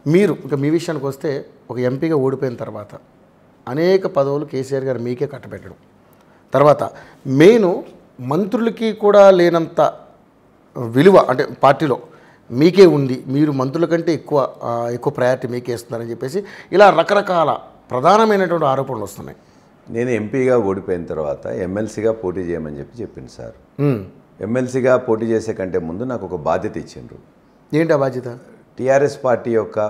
మీరు ఇక మీ విషయానికి వస్తే ఒక ఎంపీగా ఓడిపోయిన తర్వాత అనేక పదవులు కేసీఆర్ గారు మీకే కట్టబెట్టడం తర్వాత మెయిన్ మంత్రులకి కూడా లేనంత విలువ అంటే పార్టీలో మీకే ఉంది మీరు మంత్రుల కంటే ఎక్కువ ఆ, ఎక్కువ ప్రయారిటీ మీకే ఇస్తున్నారని చెప్పేసి ఇలా రకరకాల ప్రధానమైనటువంటి ఆరోపణలు వస్తున్నాయి నేను ఎంపీగా ఓడిపోయిన తర్వాత ఎమ్మెల్సీగా పోటీ చేయమని చెప్పి చెప్పింది సార్ ఉమ్. ఎమ్మెల్సీగా పోటీ చేసే కంటే ముందు నాకు ఒక బాధ్యత ఇచ్చిండ్రు ఏంటి ఆ బాధ్యత టీఆర్ఎస్ పార్టీ యొక్క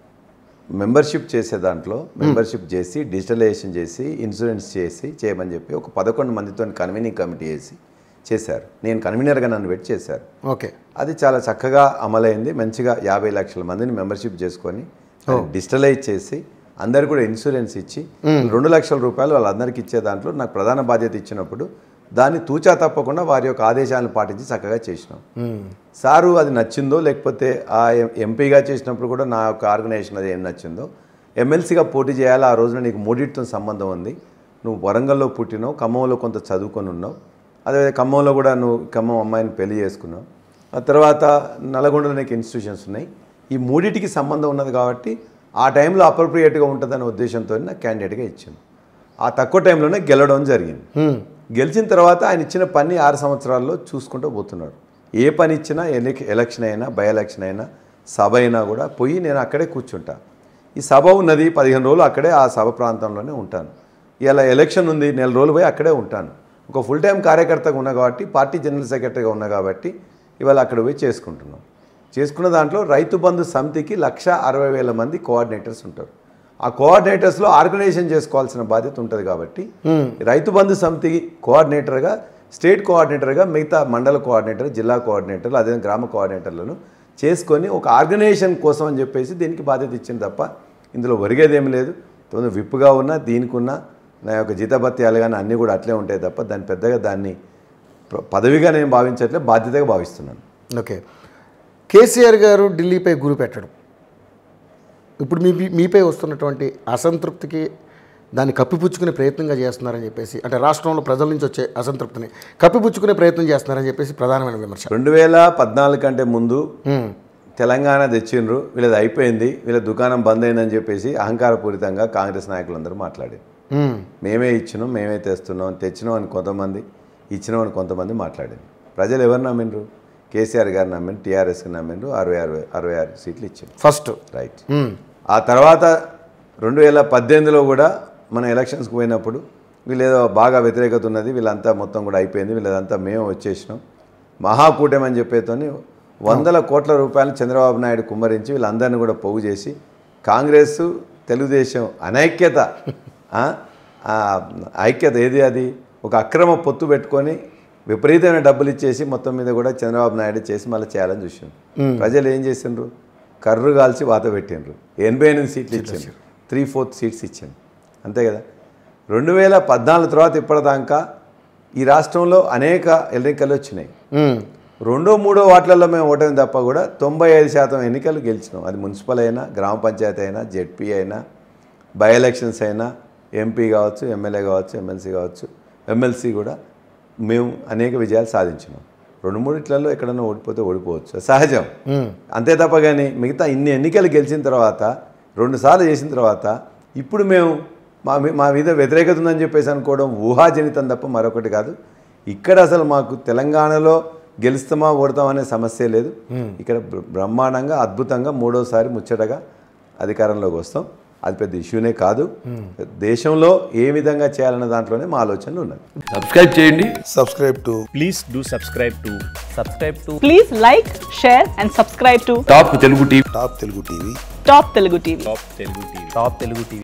మెంబర్షిప్ చేసే దాంట్లో మెంబర్షిప్ చేసి డిజిటలైజేషన్ చేసి ఇన్సూరెన్స్ చేసి చేయమని చెప్పి ఒక పదకొండు మందితో కన్వీనింగ్ కమిటీ వేసి చేశారు నేను కన్వీనర్గా నన్ను పెట్టి చేశారు ఓకే అది చాలా చక్కగా అమలైంది మంచిగా యాభై లక్షల మందిని మెంబర్షిప్ చేసుకొని డిజిటలైజ్ చేసి అందరు కూడా ఇన్సూరెన్స్ ఇచ్చి రెండు లక్షల రూపాయలు వాళ్ళందరికీ ఇచ్చే దాంట్లో నాకు ప్రధాన బాధ్యత ఇచ్చినప్పుడు దాన్ని తూచా తప్పకుండా వారి యొక్క ఆదేశాలను పాటించి చక్కగా చేసినాం సారు అది నచ్చిందో లేకపోతే ఆ ఎం- ఎంపీగా చేసినప్పుడు కూడా నా యొక్క ఆర్గనైజేషన్ అది ఏం నచ్చిందో ఎమ్మెల్సీగా పోటీ చేయాలి ఆ రోజున నీకు మూడింటితో సంబంధం ఉంది నువ్వు వరంగల్లో పుట్టినావు ఖమ్మంలో కొంత చదువుకొని ఉన్నావు అదే ఖమ్మంలో కూడా నువ్వు ఖమ్మం అమ్మాయిని పెళ్లి చేసుకున్నావు ఆ తర్వాత నల్గొండలో నీకు ఇన్స్టిట్యూషన్స్ ఉన్నాయి ఈ మూడింటికి సంబంధం ఉన్నది కాబట్టి ఆ టైంలో అప్రోప్రియేట్గా ఉంటుందనే ఉద్దేశంతో నాకు క్యాండిడేట్గా ఇచ్చాను ఆ తక్కువ టైంలోనే గెలవడం జరిగింది గెలిచిన తర్వాత ఆయన ఇచ్చిన పని ఆరు సంవత్సరాల్లో చూసుకుంటూ పోతున్నాడు ఏ పని ఇచ్చినా ఎన్ని- ఎలక్షన్ అయినా బై ఎలక్షన్ అయినా సభ అయినా కూడా పోయి నేను అక్కడే కూర్చుంటా ఈ సభ ఉన్నది పదిహేను రోజులు అక్కడే ఆ సభ ప్రాంతంలోనే ఉంటాను ఇలా ఎలక్షన్ ఉంది నెల రోజులు పోయి అక్కడే ఉంటాను ఒక ఫుల్ టైం కార్యకర్తగా ఉన్నా కాబట్టి పార్టీ జనరల్ సెక్రటరీగా ఉన్నా కాబట్టి ఇవాళ అక్కడ పోయి చేసుకుంటున్నాం చేసుకున్న దాంట్లో రైతు బంధు సమితికి లక్ష అరవై వేల మంది కోఆర్డినేటర్స్ ఉంటారు ఆ కోఆర్డినేటర్స్లో ఆర్గనైజేషన్ చేసుకోవాల్సిన బాధ్యత ఉంటుంది కాబట్టి రైతు బంధు సమితి కోఆర్డినేటర్గా స్టేట్ కోఆర్డినేటర్గా మిగతా మండల కోఆర్డినేటర్ జిల్లా కోఆర్డినేటర్లు అదే గ్రామ కోఆర్డినేటర్లను చేసుకొని ఒక ఆర్గనైజేషన్ కోసం అని చెప్పేసి దీనికి బాధ్యత ఇచ్చింది తప్ప ఇందులో ఒరిగేదేమీ లేదు తొందర విప్పుగా ఉన్నా దీనికి ఉన్న నా యొక్క జీతభత్యాలు కానీ అన్నీ కూడా అట్లే ఉంటాయి తప్ప దాన్ని పెద్దగా దాన్ని ప్ర- పదవిగా నేను భావించట్లే బాధ్యతగా భావిస్తున్నాను ఓకే కేసీఆర్ గారు ఢిల్లీపై గురి పెట్టడం ఇప్పుడు మీ మీపై వస్తున్నటువంటి అసంతృప్తికి దాన్ని కప్పిపుచ్చుకునే ప్రయత్నంగా చేస్తున్నారని చెప్పేసి అంటే రాష్ట్రంలో ప్రజల నుంచి వచ్చే అసంతృప్తిని కప్పిపుచ్చుకునే ప్రయత్నం చేస్తున్నారని చెప్పేసి ప్రధానమైన విమర్శ రెండు వేల పద్నాలుగు కంటే ముందు ఉమ్, తెలంగాణ తెచ్చిండ్రు వీళ్ళది అయిపోయింది వీళ్ళ దుకాణం బంద్ అయిందని చెప్పేసి అహంకారపూరితంగా కాంగ్రెస్ నాయకులందరూ మాట్లాడారు ఉమ్, మేమే ఇచ్చినాం మేమే తెస్తున్నాం తెచ్చినాం అని కొంతమంది ఇచ్చినాం అని కొంతమంది మాట్లాడారు ప్రజలు ఎవరు నమ్మిండ్రు కేసీఆర్ గారు నమ్మిండ్రు టీఆర్ఎస్కి నమ్మిండ్రు అరవై అరవై అరవై ఆరు సీట్లు ఇచ్చిండ్రు ఫస్ట్ రైట్ ఉమ్, ఆ తర్వాత రెండు వేల పద్దెనిమిదిలో కూడా మన ఎలక్షన్స్కి పోయినప్పుడు వీళ్ళు ఏదో బాగా వ్యతిరేకత ఉన్నది వీళ్ళంతా మొత్తం కూడా అయిపోయింది వీళ్ళదంతా మేము వచ్చేసినాం మహాకూటమి అని చెప్పేతోని వందల కోట్ల రూపాయలు చంద్రబాబు నాయుడు కుమ్మరించి వీళ్ళందరినీ కూడా పోగు చేసి కాంగ్రెస్ తెలుగుదేశం అనైక్యత ఆ? ఆ ఐక్యత ఏది అది ఒక అక్రమ పొత్తు పెట్టుకొని విపరీతమైన డబ్బులు ఇచ్చేసి మొత్తం మీద కూడా చంద్రబాబు నాయుడు చేసి మళ్ళీ చేయాలని చూసిండ్రు ప్రజలు ఏం చేసిండ్రు కర్రు కాల్చి వాత పెట్టిండ్రు ఎనభై ఎనిమిది సీట్లు ఇచ్చిండ్రు త్రీ ఫోర్త్ సీట్స్ ఇచ్చిండ్రు అంతే కదా రెండు వేల పద్నాలుగు తర్వాత ఇప్పటిదాకా ఈ రాష్ట్రంలో అనేక ఎన్నికలు వచ్చినాయి ఉమ్, రెండో మూడో వార్డులలో మేము ఓటమి తప్ప కూడా తొంభై ఐదు శాతం ఎన్నికలు గెలిచినాం అది మున్సిపల్ అయినా గ్రామ పంచాయతీ అయినా జెడ్పీ అయినా బై ఎలక్షన్స్ అయినా ఎంపీ కావచ్చు ఎమ్మెల్యే కావచ్చు ఎమ్మెల్సీ కావచ్చు ఎమ్మెల్సీ కూడా మేము అనేక విజయాలు సాధించినాం రెండు మూడిట్లలో ఎక్కడన్నా ఓడిపోతే ఓడిపోవచ్చు అది సహజం ఉమ్, అంతే తప్ప కానీ మిగతా ఇన్ని ఎన్నికలు గెలిచిన తర్వాత రెండుసార్లు చేసిన తర్వాత ఇప్పుడు మేము మా మీ- మా మీద వ్యతిరేకత ఉందని చెప్పేసి అనుకోవడం ఊహాజనితం తప్ప మరొకటి కాదు ఇక్కడ అసలు మాకు తెలంగాణలో గెలుస్తామా ఓడతామా అనే సమస్య లేదు ఇక్కడ బ్ర- బ్రహ్మాండంగా అద్భుతంగా మూడోసారి ముచ్చటగా అధికారంలోకి వస్తాం అది పెద్ద ఇష్యూనే కాదు దేశంలో ఏ విధంగా చేయాలన్న దాంట్లోనే మా ఆలోచనలు ఉన్నాయి సబ్స్క్రైబ్ చేయండి subscribe to please do subscribe to subscribe to Please like, share, and subscribe to top Telugu TV Top Telugu TV. Top Telugu TV. top telugu tv top telugu tv